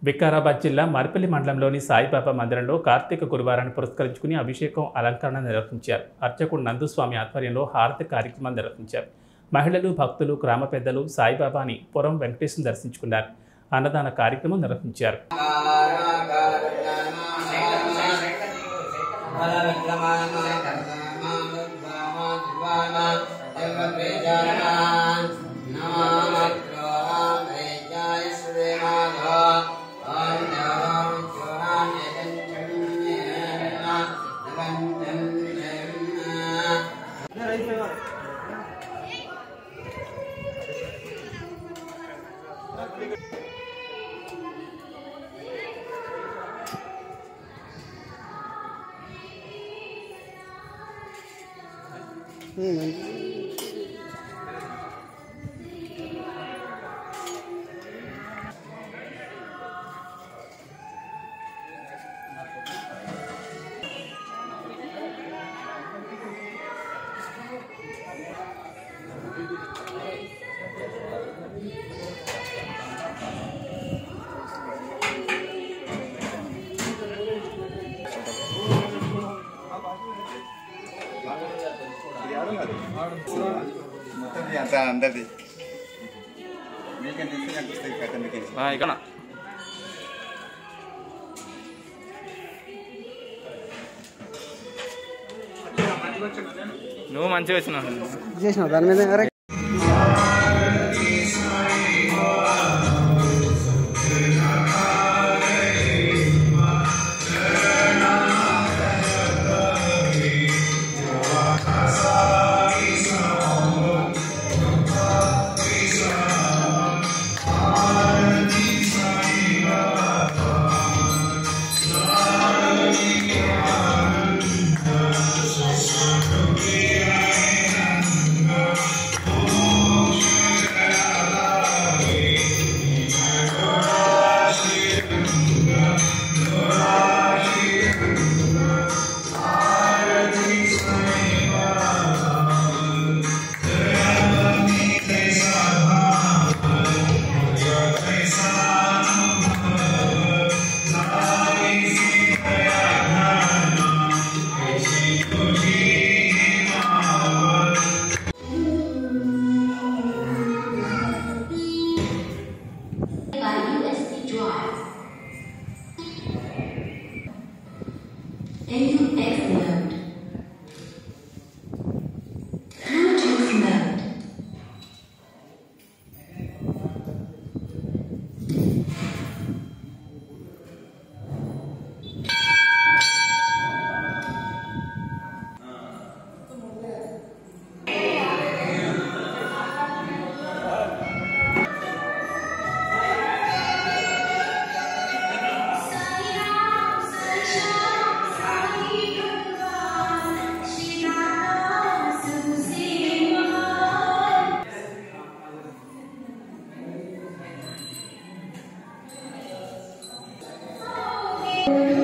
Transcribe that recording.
వికారాబాద్ జిల్లా మరిపల్లి మండలంలోని సాయిబాబా మందిరంలో కార్తీక గురువారాన్ని పురస్కరించుకుని అభిషేకం అలంకరణ నిర్వహించారు అర్చకుడు నందుస్వామి ఆధ్వర్యంలో హారతి కార్యక్రమం నిర్వహించారు మహిళలు భక్తులు గ్రామ పెద్దలు సాయిబాబాని పురం వెంకటేశ్వరం దర్శించుకున్నారు అన్నదాన కార్యక్రమం నిర్వహించారు మొత్తం ఇది అంత అందరిది మీకేం తెలిసి నాకు వస్తాయి కథ మీకేం ఇక్కడ నువ్వు మంచిగా వచ్చినావు చేసినావు దాని మీద ఎవరై by USB drive. Into X mode. Bluetooth mode. Thank